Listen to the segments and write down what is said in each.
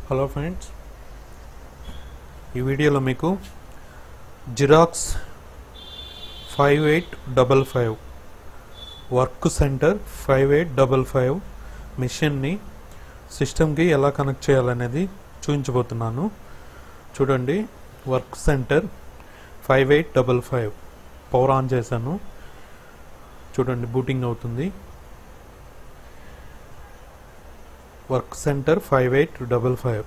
hello friends ఈ వీడియోలో మీకు Xerox five eight double five work centre five eight double five మిషన్ని సిస్టమ్కి ఎలా కనెక్ట్ చేయాలనేది చూపించబోతున్నాను చూడండి work centre five eight double five power on చేశాను చూడండి బూటింగ్ అవుతుంది work centre five eight double five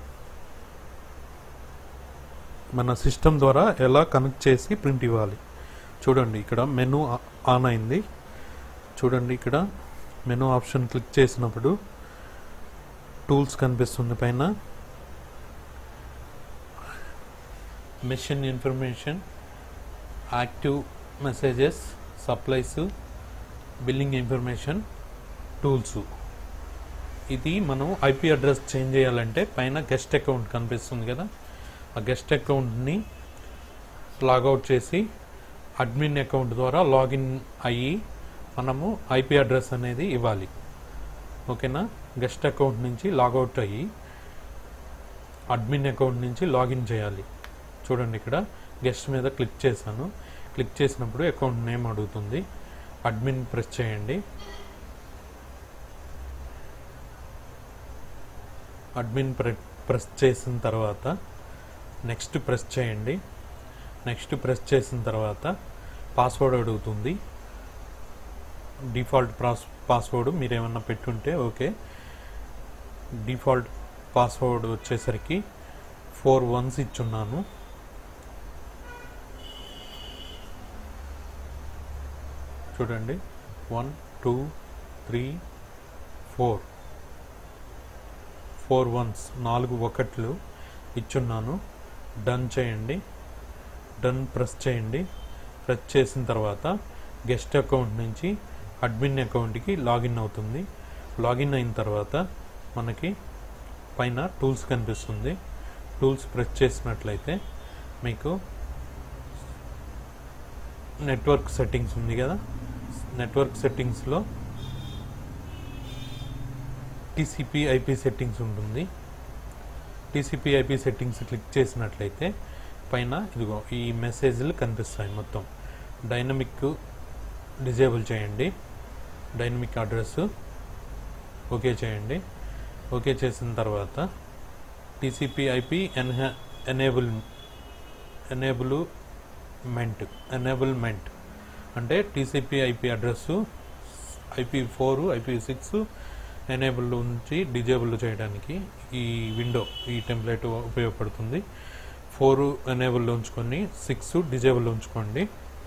మన సిస్టమ్ ద్వారా ఎలా కనెక్ట్ చేసి ప్రింట్ ఇవ్వాలి చూడండి ఇక్కడ మెనూ ఆన్ అయింది చూడండి ఇక్కడ మెనూ ఆప్షన్ క్లిక్ చేసినప్పుడు టూల్స్ కనిపిస్తుంది పైన machine information active messages supplies billing information tools ఇది మనం ఐపీ అడ్రస్ చేంజ్ చేయాలంటే పైన గెస్ట్ అకౌంట్ కనిపిస్తుంది కదా ఆ గెస్ట్ అకౌంట్ని లాగౌట్ చేసి అడ్మిన్ అకౌంట్ ద్వారా లాగిన్ అయ్యి మనము ఐపీ అడ్రస్ అనేది ఇవ్వాలి ఓకేనా గెస్ట్ అకౌంట్ నుంచి లాగౌట్ అయ్యి అడ్మిన్ అకౌంట్ నుంచి లాగిన్ చేయాలి చూడండి ఇక్కడ గెస్ట్ మీద క్లిక్ చేశాను క్లిక్ చేసినప్పుడు అకౌంట్ నేమ్ అడుగుతుంది అడ్మిన్ ప్రెస్ చేయండి అడ్మిన్ ప్రె ప్రెస్ చేసిన తర్వాత నెక్స్ట్ ప్రెస్ చేయండి నెక్స్ట్ ప్రెస్ చేసిన తర్వాత పాస్వర్డ్ అడుగుతుంది డిఫాల్ట్ పాస్ పాస్వర్డ్ మీరు ఏమన్నా పెట్టుంటే ఓకే డిఫాల్ట్ పాస్వర్డ్ వచ్చేసరికి ఫోర్ వన్స్ ఇచ్చున్నాను చూడండి one two three four four ones నాలుగు ఒకట్లు ఇచ్చున్నాను డన్ చేయండి డన్ ప్రెస్ చేయండి ప్రెస్ చేసిన తర్వాత గెస్ట్ అకౌంట్ నుంచి అడ్మిన్ అకౌంట్కి లాగిన్ అవుతుంది లాగిన్ అయిన తర్వాత మనకి పైన టూల్స్ కనిపిస్తుంది టూల్స్ ప్రెస్ చేసినట్లయితే మీకు నెట్వర్క్ సెట్టింగ్స్ ఉంది కదా నెట్వర్క్ సెట్టింగ్స్లో టీసీపీ ఐపీ సెట్టింగ్స్ ఉంటుంది టీసీపీ ఐపీ సెట్టింగ్స్ క్లిక్ చేసినట్లయితే పైన ఇదిగో ఈ మెసేజ్లు కనిపిస్తాయి మొత్తం డైనమిక్ డిజేబుల్ చేయండి డైనమిక్ అడ్రస్ ఓకే చేయండి ఓకే చేసిన తర్వాత టీసీపీ ఐపీ ఎన్హా ఎనేబుల్ ఎనేబుల్మెంట్ ఎనేబుల్మెంట్ అంటే TCP IP address IP four IP six enable నుంచి డిజేబుల్ చేయడానికి ఈ విండో ఈ టెంప్లెట్ ఉపయోగపడుతుంది ఫోర్ ఎనేబుల్ ఉంచుకొని సిక్స్ డిజేబుల్ ఉంచుకోండి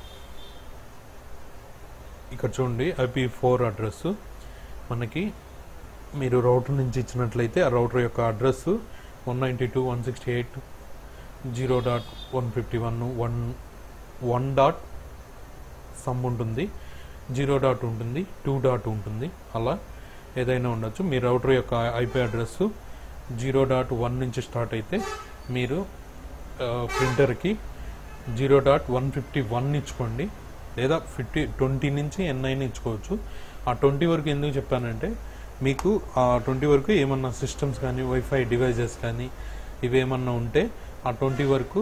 ఇక్కడ చూడండి ఐపీ ఫోర్ అడ్రస్ మనకి మీరు రౌటర్ నుంచి ఇచ్చినట్లయితే ఆ రౌటర్ యొక్క address one ninety two one sixty eight zero dot one fifty one one one dot some ఉంటుంది జీరో డాట్ ఉంటుంది టూ డాట్ ఉంటుంది అలా ఏదైనా ఉండొచ్చు మీ రౌటర్ యొక్క IP address zero dot one నుంచి స్టార్ట్ అయితే మీరు ప్రింటర్కి zero dot one fifty one ఇచ్చుకోండి లేదా ఫిఫ్టీ ట్వంటీ నుంచి ఎన్ఐని ఇచ్చుకోవచ్చు ఆ ట్వంటీ వరకు ఎందుకు చెప్పానంటే మీకు ఆ ట్వంటీ వరకు ఏమన్నా సిస్టమ్స్ కానీ వైఫై డివైజెస్ కానీ ఇవేమన్నా ఉంటే ఆ ట్వంటీ వరకు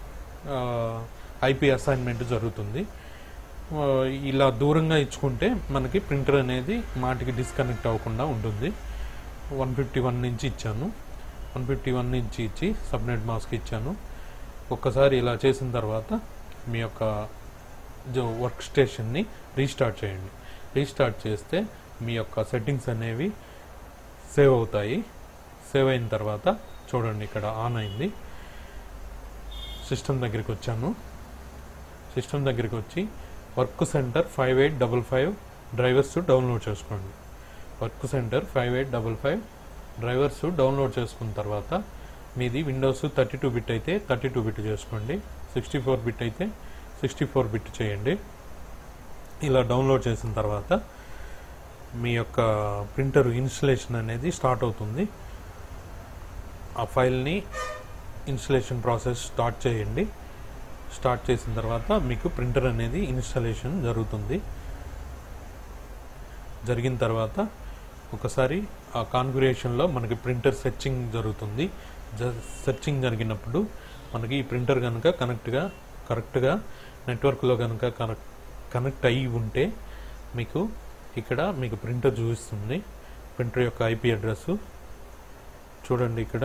ఐపీ అసైన్మెంట్ జరుగుతుంది ఇలా దూరంగా ఇచ్చుకుంటే మనకి ప్రింటర్ అనేది మాటికి డిస్కనెక్ట్ అవ్వకుండా ఉంటుంది వన్ ఫిఫ్టీ వన్ నుంచి ఇచ్చాను వన్ ఫిఫ్టీ వన్ నుంచి ఇచ్చి సబ్నెట్ మాస్క్ ఇచ్చాను ఒక్కసారి ఇలా చేసిన తర్వాత మీ యొక్క జో వర్క్ స్టేషన్ని రీస్టార్ట్ చేయండి రీస్టార్ట్ చేస్తే మీ యొక్క సెట్టింగ్స్ అనేవి సేవ్ అవుతాయి సేవ్ అయిన తర్వాత చూడండి ఇక్కడ ఆన్ అయింది సిస్టమ్ దగ్గరికి వచ్చాను సిస్టమ్ దగ్గరికి వచ్చి work centre five eight double five drivers download చేసుకోండి work centre five eight double five drivers download చేసుకున్న తర్వాత మీది విండోస్ థర్టీ టూ బిట్ అయితే థర్టీ టూ బిట్ చేసుకోండి సిక్స్టీ ఫోర్ బిట్ అయితే సిక్స్టీ ఫోర్ బిట్ చేయండి ఇలా డౌన్లోడ్ చేసిన తర్వాత మీ యొక్క ప్రింటర్ ఇన్స్టలేషన్ అనేది స్టార్ట్ అవుతుంది ఆ ఫైల్ని ఇన్స్టలేషన్ ప్రాసెస్ స్టార్ట్ చేయండి స్టార్ట్ చేసిన తర్వాత మీకు ప్రింటర్ అనేది ఇన్స్టాలేషన్ జరుగుతుంది జరిగిన తర్వాత ఒకసారి ఆ కాన్ఫిగరేషన్లో మనకి ప్రింటర్ సెర్చింగ్ జరుగుతుంది సెర్చింగ్ జరిగినప్పుడు మనకి ఈ ప్రింటర్ కనుక కనెక్ట్గా కరెక్ట్గా నెట్వర్క్లో కనుక కనెక్ట్ కనెక్ట్ అయ్యి ఉంటే మీకు ఇక్కడ మీకు ప్రింటర్ చూపిస్తుంది ప్రింటర్ యొక్క ఐపీ అడ్రస్ చూడండి ఇక్కడ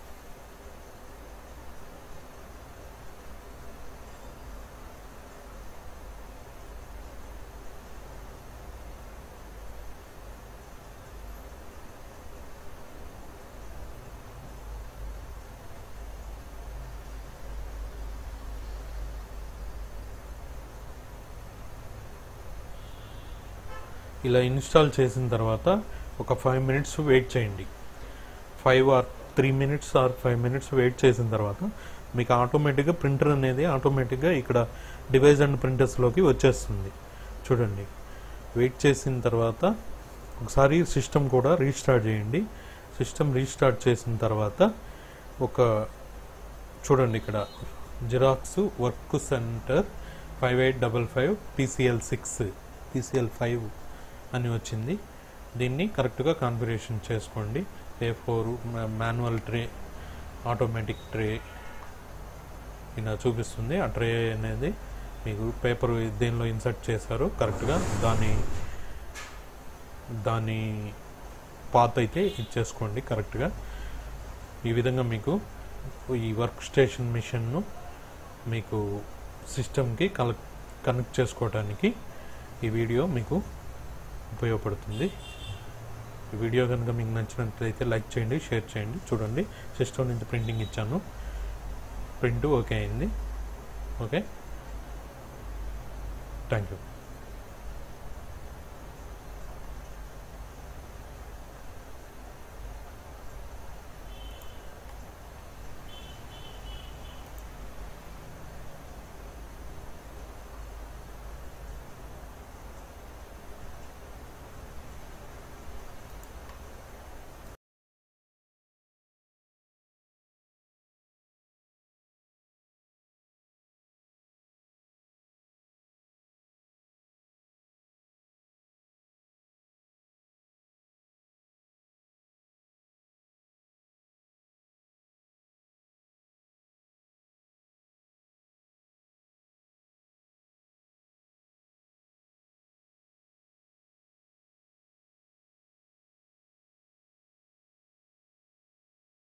ఇలా ఇన్స్టాల్ చేసిన తర్వాత ఒక ఫైవ్ మినిట్స్ వెయిట్ చేయండి five or three minutes or five minutes wait చేసిన తర్వాత మీకు ఆటోమేటిక్గా ప్రింటర్ అనేది ఆటోమేటిక్గా ఇక్కడ డివైస్ అండ్ ప్రింటర్స్లోకి వచ్చేస్తుంది చూడండి వెయిట్ చేసిన తర్వాత ఒకసారి సిస్టమ్ కూడా రీస్టార్ట్ చేయండి సిస్టమ్ రీస్టార్ట్ చేసిన తర్వాత ఒక చూడండి ఇక్కడ Xerox work centre five eight double five PCL six PCL five అని వచ్చింది దీన్ని కరెక్ట్గా కాన్ఫిగరేషన్ చేసుకోండి A four manual tray automatic tray ఇలా చూపిస్తుంది ఆ ట్రే అనేది మీకు పేపర్ దేనిలో ఇన్సర్ట్ చేశారో కరెక్ట్గా దాని దాని పాత్ అయితే ఇచ్చేసుకోండి కరెక్ట్గా ఈ విధంగా మీకు ఈ వర్క్ స్టేషన్ మిషన్ను మీకు సిస్టమ్కి కనెక్ట్ కనెక్ట్ చేసుకోవడానికి ఈ వీడియో మీకు ఉపయోగపడుతుంది ఈ వీడియో కనుక మీకు నచ్చినట్లయితే లైక్ చేయండి షేర్ చేయండి చూడండి సిస్టమ్ నుంచి ప్రింటింగ్ ఇచ్చాను ప్రింట్ ఓకే అయింది ఓకే థ్యాంక్ యూ